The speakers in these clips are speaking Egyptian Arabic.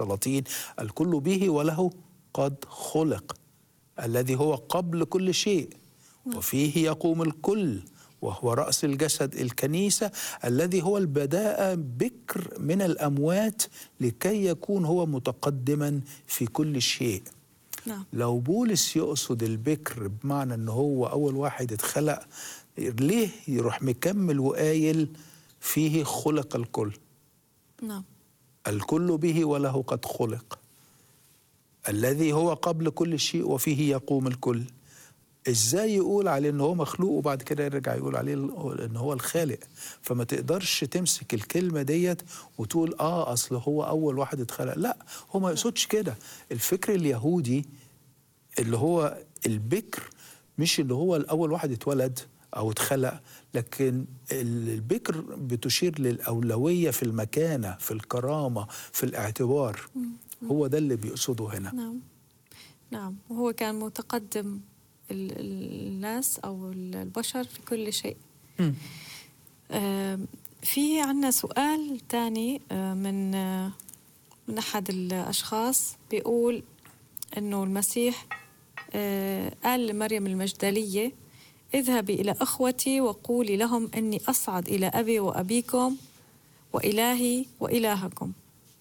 غلطين الكل به وله قد خلق الذي هو قبل كل شيء وفيه يقوم الكل وهو رأس الجسد الكنيسة الذي هو البداء بكر من الأموات لكي يكون هو متقدما في كل شيء نعم لو بولس يقصد البكر بمعنى ان هو اول واحد اتخلق ليه يروح مكمل وقايل فيه خلق الكل نعم الكل به وله قد خلق الذي هو قبل كل شيء وفيه يقوم الكل ازاي يقول عليه ان هو مخلوق وبعد كده يرجع يقول عليه ان هو الخالق فما تقدرش تمسك الكلمه ديت وتقول اه اصل هو اول واحد اتخلق لا هو ما يقصدش كده الفكر اليهودي اللي هو البكر مش اللي هو الاول واحد اتولد او اتخلق لكن البكر بتشير للاولويه في المكانه في الكرامه في الاعتبار هو ده اللي بيقصده هنا نعم نعم وهو كان متقدم ال- ال- الناس أو البشر في كل شيء مم. آم، في عنا سؤال تاني آه، من آه، من أحد الأشخاص بيقول إنه المسيح آه، قال لمريم المجدلية اذهبي إلى أخوتي وقولي لهم أني أصعد إلى أبي وأبيكم وإلهي وإلهكم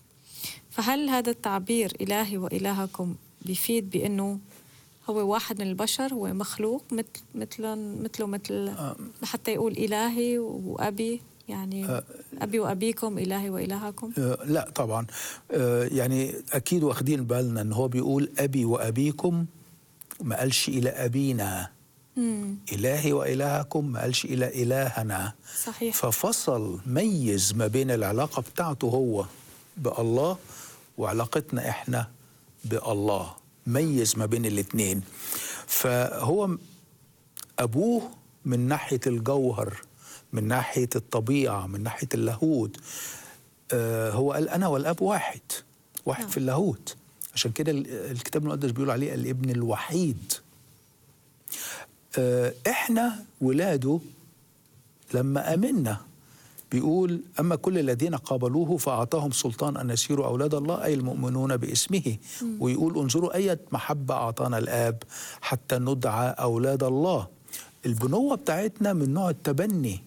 فهل هذا التعبير إلهي وإلهكم بيفيد بأنه هو واحد من البشر هو مخلوق مثل مثل مثله مثل حتى يقول إلهي وأبي يعني آه. أبي وأبيكم إلهي وإلهكم آه، لا طبعا آه، يعني اكيد واخدين بالنا ان هو بيقول ابي وابيكم ما قالش الى ابينا مم. الهي والهكم ما قالش الى الهنا صحيح ففصل ميز ما بين العلاقه بتاعته هو بالله وعلاقتنا احنا بالله ميز ما بين الاتنين فهو ابوه من ناحيه الجوهر من ناحيه الطبيعه من ناحيه اللاهوت آه هو قال انا والاب واحد واحد نعم. في اللاهوت عشان كده ال- الكتاب المقدس بيقول عليه الابن الوحيد آه احنا ولاده لما امنا بيقول اما كل الذين قابلوه فاعطاهم سلطان ان يصيروا اولاد الله اي المؤمنون باسمه ويقول انظروا اية محبه اعطانا الاب حتى ندعى اولاد الله البنوه بتاعتنا من نوع التبني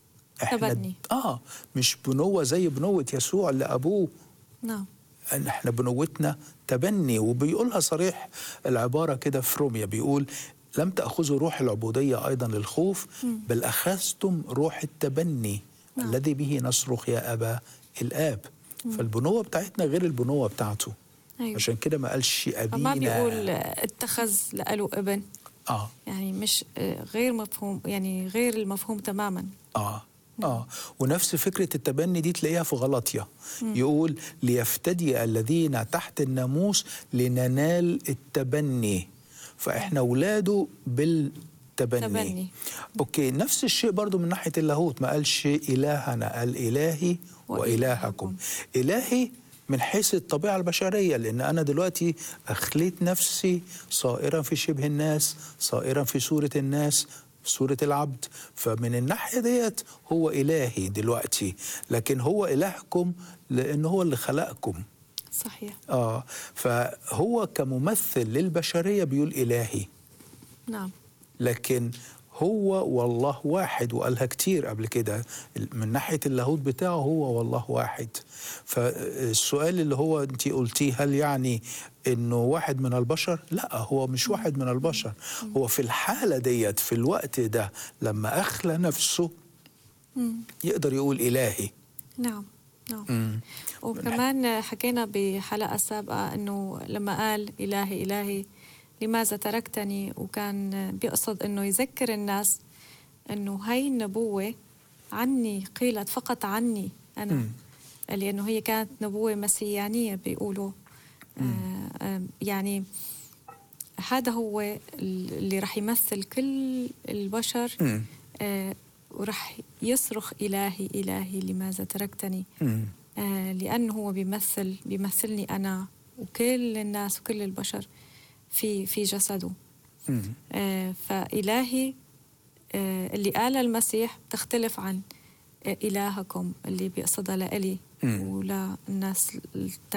تبني. اه مش بنوه زي بنوه يسوع اللي ابوه نعم ان احنا بنوتنا تبني وبيقولها صريح العباره كده في روميا بيقول لم تاخذوا روح العبوديه ايضا للخوف بل اخذتم روح التبني نعم. الذي به نصرخ يا ابا الاب فالبنوه بتاعتنا غير البنوه بتاعته أيوة. عشان كده ما قالش ابينا ما بيقول آه، اتخذ لأله ابن اه يعني مش آه، غير مفهوم يعني غير المفهوم تماما اه اه ونفس فكره التبني دي تلاقيها في غلطية يقول ليفتدي الذين تحت الناموس لننال التبني فاحنا اولاده بالتبني تبني. اوكي نفس الشيء برضو من ناحيه اللاهوت ما قالش الهنا قال الهي والهكم الهي من حيث الطبيعه البشريه لان انا دلوقتي اخليت نفسي صائرا في شبه الناس صائرا في صوره الناس صورة العبد فمن الناحية ديت هو إلهي دلوقتي لكن هو إلهكم لأن هو اللي خلقكم صحيح آه فهو كممثل للبشرية بيقول إلهي نعم لكن هو والله واحد وقالها كتير قبل كده من ناحية اللاهوت بتاعه هو والله واحد فالسؤال اللي هو انت قلتيه هل يعني انه واحد من البشر لا هو مش واحد من البشر هو في الحالة ديت في الوقت ده لما أخلى نفسه مم. يقدر يقول إلهي نعم نعم مم. وكمان حكينا بحلقة سابقة أنه لما قال إلهي إلهي لماذا تركتني وكان بيقصد أنه يذكر الناس أنه هاي النبوة عني قيلت فقط عني أنا مم. لأنه هي كانت نبوة مسيانية بيقولوا آه آه يعني هذا هو اللي رح يمثل كل البشر مم. آه ورح يصرخ إلهي إلهي لماذا تركتني مم. آه لأنه هو بيمثل بيمثلني أنا وكل الناس وكل البشر في في جسده مم. آه فإلهي آه اللي قال المسيح تختلف عن آه إلهكم اللي بيقصدها لإلي مم. وللناس